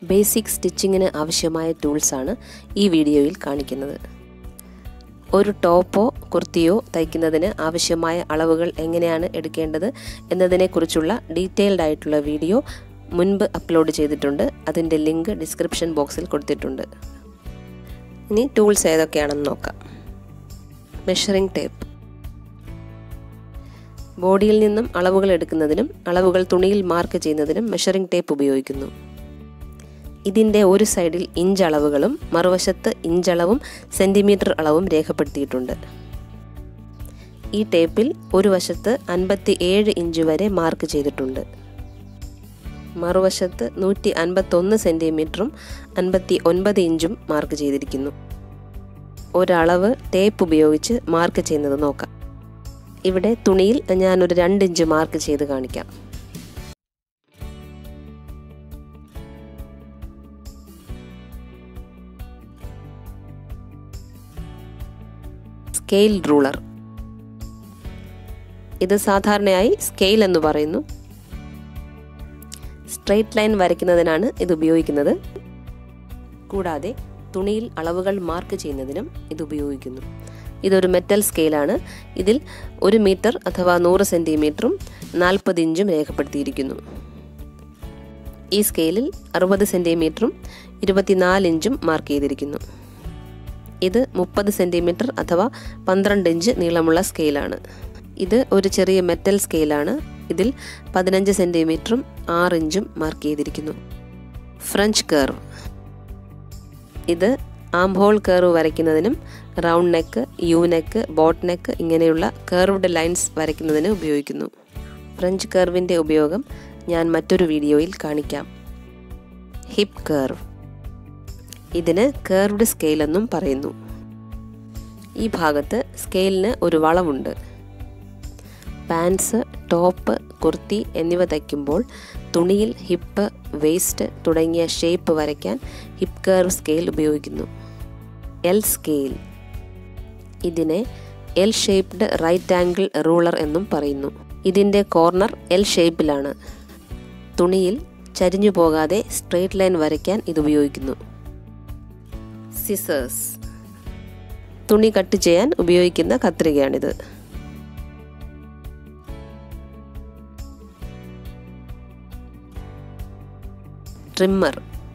basic സ്റ്റിച്ചിങ്ങിന് ആവശ്യമായ ടൂൾസാണ് ഈ വീഡിയോയിൽ കാണിക്കുന്നത് ഒരു ടോപ്പോ കുർത്തിയോ തയ്ക്കുന്നതിന് ആവശ്യമായ അളവുകൾ എങ്ങനെയാണ് എടുക്കേണ്ടത് എന്നതിനെക്കുറിച്ചുള്ള ഡീറ്റെയിൽഡ് ആയിട്ടുള്ള വീഡിയോ മുൻപ് അപ്ലോഡ് ചെയ്തിട്ടുണ്ട് അതിൻ്റെ ലിങ്ക് ഡിസ്ക്രിപ്ഷൻ ബോക്സിൽ കൊടുത്തിട്ടുണ്ട് ഇനി ടൂൾസ് ഏതൊക്കെയാണെന്ന് നോക്കാം മെഷറിംഗ് ടേപ്പ് ബോഡിയിൽ നിന്നും അളവുകൾ എടുക്കുന്നതിനും അളവുകൾ തുണിയിൽ മാർക്ക് ചെയ്യുന്നതിനും മെഷറിംഗ് ടേപ്പ് ഉപയോഗിക്കുന്നു ഇതിൻ്റെ ഒരു സൈഡിൽ ഇഞ്ച് അളവുകളും മറുവശത്ത് ഇഞ്ചളവും സെൻറ്റിമീറ്റർ അളവും രേഖപ്പെടുത്തിയിട്ടുണ്ട് ഈ ടേപ്പിൽ ഒരു വശത്ത് അൻപത്തി ഏഴ് ഇഞ്ച് വരെ മാർക്ക് ചെയ്തിട്ടുണ്ട് മറുവശത്ത് നൂറ്റി അൻപത്തൊന്ന് സെൻറ്റിമീറ്ററും അൻപത്തി ഒൻപത് ഇഞ്ചും മാർക്ക് ചെയ്തിരിക്കുന്നു ഒരളവ് ടേപ്പ് ഉപയോഗിച്ച് മാർക്ക് ചെയ്യുന്നത് നോക്കാം ഇവിടെ തുണിയിൽ ഞാനൊരു രണ്ട് ഇഞ്ച് മാർക്ക് ചെയ്ത് കാണിക്കാം സ്കെയിൽ റൂളർ ഇത് സാധാരണയായി സ്കെയിൽ എന്ന് പറയുന്നു സ്ട്രെയിറ്റ് ലൈൻ വരയ്ക്കുന്നതിനാണ് ഇത് ഉപയോഗിക്കുന്നത് കൂടാതെ തുണിയിൽ അളവുകൾ മാർക്ക് ചെയ്യുന്നതിനും ഇത് ഉപയോഗിക്കുന്നു ഇതൊരു മെറ്റൽ സ്കെയിലാണ് ഇതിൽ ഒരു മീറ്റർ അഥവാ നൂറ് സെൻറ്റിമീറ്ററും നാൽപ്പത് ഇഞ്ചും രേഖപ്പെടുത്തിയിരിക്കുന്നു ഈ സ്കെയിലിൽ അറുപത് സെൻറ്റിമീറ്ററും ഇരുപത്തിനാല് ഇഞ്ചും മാർക്ക് ചെയ്തിരിക്കുന്നു ഇത് മുപ്പത് സെൻറ്റിമീറ്റർ അഥവാ പന്ത്രണ്ട് ഇഞ്ച് നീളമുള്ള സ്കെയിലാണ് ഇത് ഒരു ചെറിയ മെറ്റൽ സ്കെയിലാണ് ഇതിൽ പതിനഞ്ച് സെൻറ്റിമീറ്ററും ആറ് ഇഞ്ചും മാർക്ക് ചെയ്തിരിക്കുന്നു ഫ്രഞ്ച് കർവ് ഇത് ആംഹോൾ കർവ് വരയ്ക്കുന്നതിനും round neck U neck boat neck ഇങ്ങനെയുള്ള കർവ്ഡ് ലൈൻസ് വരയ്ക്കുന്നതിന് ഉപയോഗിക്കുന്നു ഫ്രഞ്ച് കർവിൻ്റെ ഉപയോഗം ഞാൻ മറ്റൊരു വീഡിയോയിൽ കാണിക്കാം ഹിപ്പ് കർവ് ഇതിന് കർവ്ഡ് സ്കെയിൽ എന്നും പറയുന്നു ഈ ഭാഗത്ത് സ്കെയിലിന് ഒരു വളവുണ്ട് പാൻസ് ടോപ്പ് കുർത്തി എന്നിവ തയ്ക്കുമ്പോൾ തുണിയിൽ ഹിപ്പ് വേസ്റ്റ് തുടങ്ങിയ ഷേപ്പ് വരയ്ക്കാൻ ഹിപ്പ് കർവ് സ്കെയിൽ ഉപയോഗിക്കുന്നു എൽ സ്കെയിൽ ഇതിനെ L shaped right angle ruler എന്നും പറയുന്നു ഇതിൻ്റെ കോർണർ എൽ ഷേപ്പിലാണ് തുണിയിൽ ചരിഞ്ഞു പോകാതെ സ്ട്രെയിറ്റ് ലൈൻ വരയ്ക്കാൻ ഇത് ഉപയോഗിക്കുന്നു സിസേഴ്സ് തുണി കട്ട് ചെയ്യാൻ ഉപയോഗിക്കുന്ന കത്രികയാണിത് ട്രിമ്മർ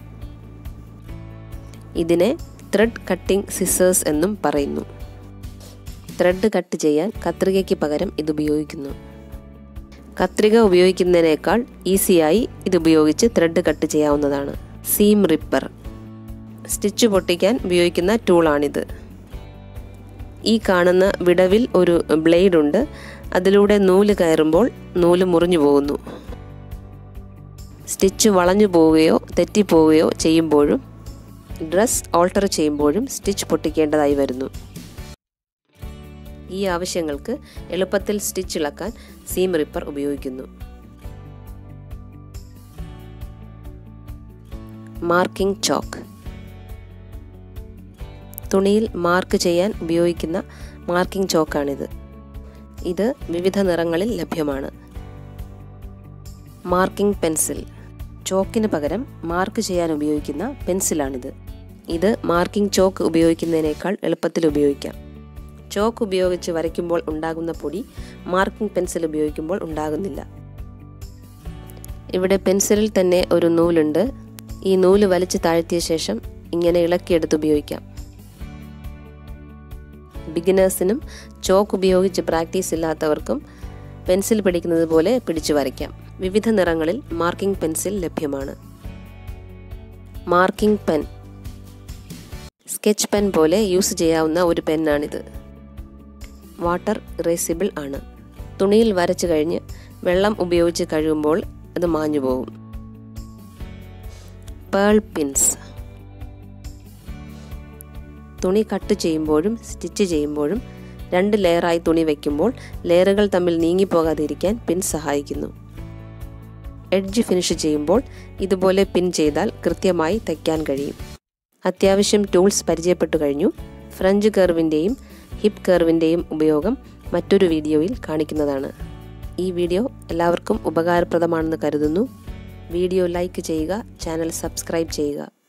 ഇതിനെ ത്രെഡ് കട്ടിംഗ് സിസേഴ്സ് എന്നും പറയുന്നു ത്രെഡ് കട്ട് ചെയ്യാൻ കത്രികയ്ക്ക് പകരം ഇത് ഉപയോഗിക്കുന്നു കത്രിക ഉപയോഗിക്കുന്നതിനേക്കാൾ ഈസിയായി ഇത് ഉപയോഗിച്ച് ത്രെഡ് കട്ട് ചെയ്യാവുന്നതാണ് സീം റിപ്പർ സ്റ്റിച്ച് പൊട്ടിക്കാൻ ഉപയോഗിക്കുന്ന ടൂളാണിത് ഈ കാണുന്ന വിടവിൽ ഒരു ബ്ലേഡ് ഉണ്ട് അതിലൂടെ നൂല് കയറുമ്പോൾ നൂല് മുറിഞ്ഞു പോകുന്നു സ്റ്റിച്ച് വളഞ്ഞു പോവുകയോ തെറ്റിപ്പോവുകയോ ചെയ്യുമ്പോഴും ഡ്രസ് ഓൾട്ടർ ചെയ്യുമ്പോഴും സ്റ്റിച്ച് പൊട്ടിക്കേണ്ടതായി വരുന്നു ഈ ആവശ്യങ്ങൾക്ക് എളുപ്പത്തിൽ സ്റ്റിച്ച് ഇളക്കാൻ സീം റിപ്പർ ഉപയോഗിക്കുന്നു മാർക്കിംഗ് ചോക്ക് തുണിയിൽ മാർക്ക് ചെയ്യാൻ ഉപയോഗിക്കുന്ന മാർക്കിംഗ് ചോക്കാണിത് ഇത് വിവിധ നിറങ്ങളിൽ ലഭ്യമാണ് മാർക്കിംഗ് പെൻസിൽ ചോക്കിന് പകരം മാർക്ക് ചെയ്യാൻ ഉപയോഗിക്കുന്ന പെൻസിലാണിത് ഇത് മാർക്കിംഗ് ചോക്ക് ഉപയോഗിക്കുന്നതിനേക്കാൾ എളുപ്പത്തിൽ ഉപയോഗിക്കാം ചോക്ക് ഉപയോഗിച്ച് വരയ്ക്കുമ്പോൾ ഉണ്ടാകുന്ന പൊടി മാർക്കിംഗ് പെൻസിൽ ഉപയോഗിക്കുമ്പോൾ ഉണ്ടാകുന്നില്ല ഇവിടെ പെൻസിലിൽ തന്നെ ഒരു നൂലുണ്ട് ഈ നൂല് വലിച്ചു താഴ്ത്തിയ ശേഷം ഇങ്ങനെ ഇളക്കിയെടുത്ത് ഉപയോഗിക്കാം ബിഗിനേഴ്സിനും ചോക്ക് ഉപയോഗിച്ച് പ്രാക്ടീസ് ഇല്ലാത്തവർക്കും പെൻസിൽ പിടിക്കുന്നത് പോലെ പിടിച്ചു വരയ്ക്കാം വിവിധ നിറങ്ങളിൽ മാർക്കിംഗ് പെൻസിൽ ലഭ്യമാണ് മാർക്കിംഗ് പെൻ സ്കെച്ച് പെൻ പോലെ യൂസ് ചെയ്യാവുന്ന ഒരു പെന്നാണിത് വാട്ടർ ഇറേസിബിൾ ആണ് തുണിയിൽ വരച്ചു കഴിഞ്ഞ് വെള്ളം ഉപയോഗിച്ച് കഴുകുമ്പോൾ അത് മാഞ്ഞു പോകും പേൾ പിൻസ് തുണി കട്ട് ചെയ്യുമ്പോഴും സ്റ്റിച്ച് ചെയ്യുമ്പോഴും രണ്ട് ലെയറായി തുണി വയ്ക്കുമ്പോൾ ലെയറുകൾ തമ്മിൽ നീങ്ങിപ്പോകാതിരിക്കാൻ പിൻ സഹായിക്കുന്നു എഡ്ജ് ഫിനിഷ് ചെയ്യുമ്പോൾ ഇതുപോലെ പിൻ ചെയ്താൽ കൃത്യമായി തയ്ക്കാൻ കഴിയും അത്യാവശ്യം ടൂൾസ് പരിചയപ്പെട്ടു കഴിഞ്ഞു ഫ്രഞ്ച് കർവിൻ്റെയും ഹിപ്പ് കർവിൻ്റെയും ഉപയോഗം മറ്റൊരു വീഡിയോയിൽ കാണിക്കുന്നതാണ് ഈ വീഡിയോ എല്ലാവർക്കും ഉപകാരപ്രദമാണെന്ന് കരുതുന്നു വീഡിയോ ലൈക്ക് ചെയ്യുക ചാനൽ സബ്സ്ക്രൈബ് ചെയ്യുക